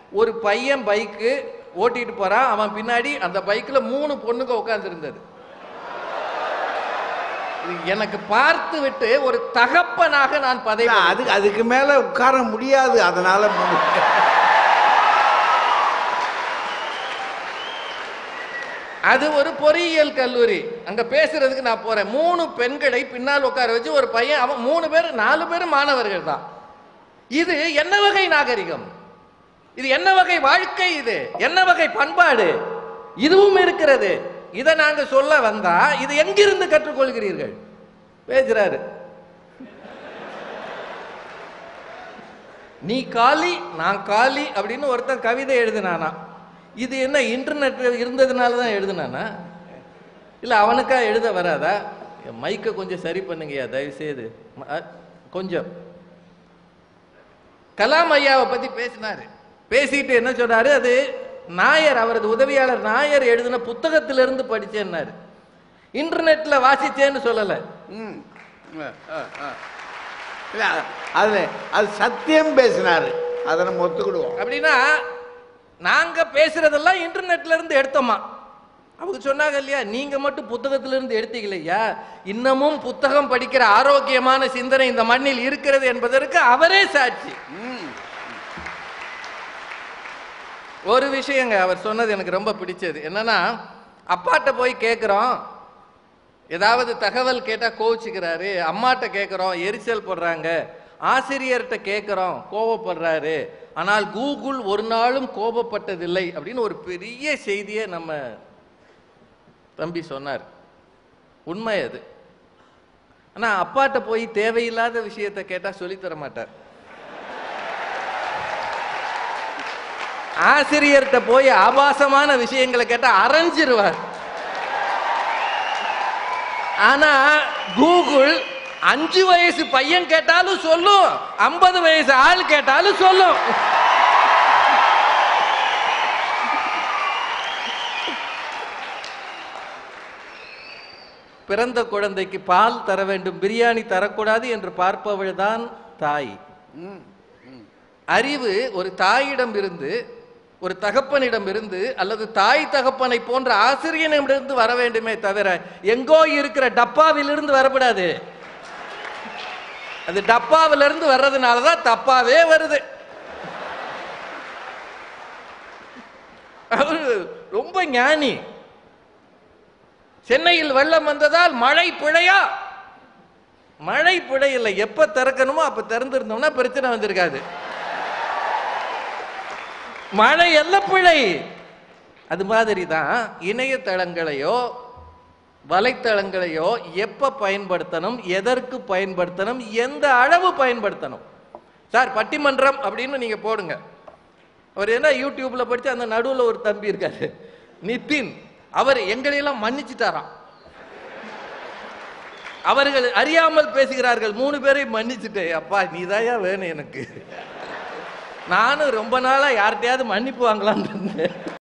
ஒரு பையன் பைக்கு ஓட்டிட்டு போறான் அவன் பின்னாடி அந்த பைக்ல மூணு பொண்ணுங்க உட்கார்ந்து இருந்தது எனக்கு பார்த்து விட்டு ஒரு தகப்பனாக நான் பதவி இல்ல, அதுக்கு அதுக்கு மேல உட்கார முடியாது அதனால மூணு- அது ஒரு பொறியியல் கல்லூரி அங்க பேசுறதுக்கு நான் போறேன் மூணு பெண்களை பின்னால் உட்கார வச்சு ஒரு பையன் அவன் மூணு பேர் நாலு பேர் மாணவர்கள் தான் இது என்ன வகை நாகரிகம் இது என்ன வகை வாழ்க்கை இது என்ன வகை பண்பாடு இதுவும் இருக்கிறது இதை நாங்க சொல்ல வந்தா இது எங்கிருந்து கற்றுக்கொள்கிறீர்கள் பேசுறாரு நீ காலி நான் காலி அப்படின்னு ஒருத்தன் கவிதை எழுதினானா இது என்ன இன்டர்நெட் இருந்ததுனால தான் எழுதுனானா இல்லை அவனுக்கா எழுத வராதா என் மைக்கை கொஞ்சம் சரி பண்ணுங்கய்யா தயவு செய்து ம- அ, கொஞ்சம் கலாம் ஐயாவை பத்தி பேசினாரு பேசிட்டு என்ன சொன்னாரு அது நாயர் அவரது உதவியாளர் நாயர் எழுதின புத்தகத்திலிருந்து படிச்சேன்னாரு இன்டர்நெட்ல வாசிச்சேன்னு சொல்லல ம். அ, அ, அ. இல்ல அது அது சத்தியம் பேசினாரு அதை நம்ம ஒத்துக்கிடுவோம் அப்படின்னா நாங்க பேசுறதெல்லாம் இன்டர்நெட்ல இருந்து எடுத்தோமா அவங்க சொன்னாங்க இல்லையா நீங்க மட்டும் புத்தகத்துல இருந்து எடுத்தீங்களையா இன்னமும் புத்தகம் படிக்கிற ஆரோக்கியமான சிந்தனை இந்த மண்ணில் இருக்கிறது என்பதற்கு அவரே சாட்சி ம். ஒரு விஷயங்க அவர் சொன்னது எனக்கு ரொம்ப பிடிச்சது என்னன்னா அப்பாட்ட போய் கேட்குறோம் ஏதாவது தகவல் கேட்டால் கோவிச்சுக்கிறாரு அம்மாட்ட கேட்குறோம் எரிச்சல் போடுறாங்க ஆசிரியர்கிட்ட கேட்குறோம் கோபப்படுறாரு ஆனால் கூகுள் ஒரு நாளும் கோபப்பட்டதில்லை அப்படின்னு ஒரு பெரிய செய்தியை நம்ம தம்பி சொன்னார் உண்மை அது ஆனால் அப்பாட்ட போய் தேவையில்லாத விஷயத்தை கேட்டால் சொல்லித்தர மாட்டார் ஆசிரியர்கிட்ட போய் ஆபாசமான விஷயங்களை கேட்டா அரைஞ்சிருவார் ஆனா கூகுள் அஞ்சு வயசு பையன் கேட்டாலும் சொல்லும் ஐம்பது வயசு ஆள் கேட்டாலும் சொல்லும் பிறந்த குழந்தைக்கு பால் தர வேண்டும் பிரியாணி தரக்கூடாது என்று பார்ப்பவள் தான் தாய் ம். அறிவு ஒரு தாயிடம் இருந்து ஒரு தகப்பனிடம் இருந்து அல்லது தாய் தகப்பனை போன்ற ஆசிரியனிடமிருந்து வர வேண்டுமே தவிர எங்கோ இருக்கிற டப்பாவிலிருந்து வரக்கூடாது அது டப்பாவிலிருந்து வர்றதுனால தான் தப்பாவே வருது அவரு ரொம்ப ஞானி சென்னையில் வெள்ளம் வந்ததால் மழை பிழையா மழை பிழை இல்லை எப்ப திறக்கணுமோ அப்ப திறந்திருந்தோம்னா பிரச்சனை வந்திருக்காது மழை எல்ல பிழை அது மாதிரி தான் இணையதளங்களையோ வலைத்தளங்களையோ எப்ப பயன்படுத்தணும் எதற்கு பயன்படுத்தணும் எந்த அளவு பயன்படுத்தணும் சார் பட்டிமன்றம் அப்படின்னு நீங்க போடுங்க அவர் என்ன யூடியூப்ல படிச்சு அந்த நடுவுல ஒரு தம்பி இருக்காரு நிதின் அவர் எங்களையெல்லாம் மன்னிச்சுட்டாராம் அவர்கள் அறியாமல் பேசுகிறார்கள் மூணு பேரையும் மன்னிச்சுட்டேன் அப்பா நீதாயா வேணும் எனக்கு நானும் ரொம்ப நாளா யார்கிட்டயாவது மன்னிப்பு வாங்கலாம்னு இருந்தேன்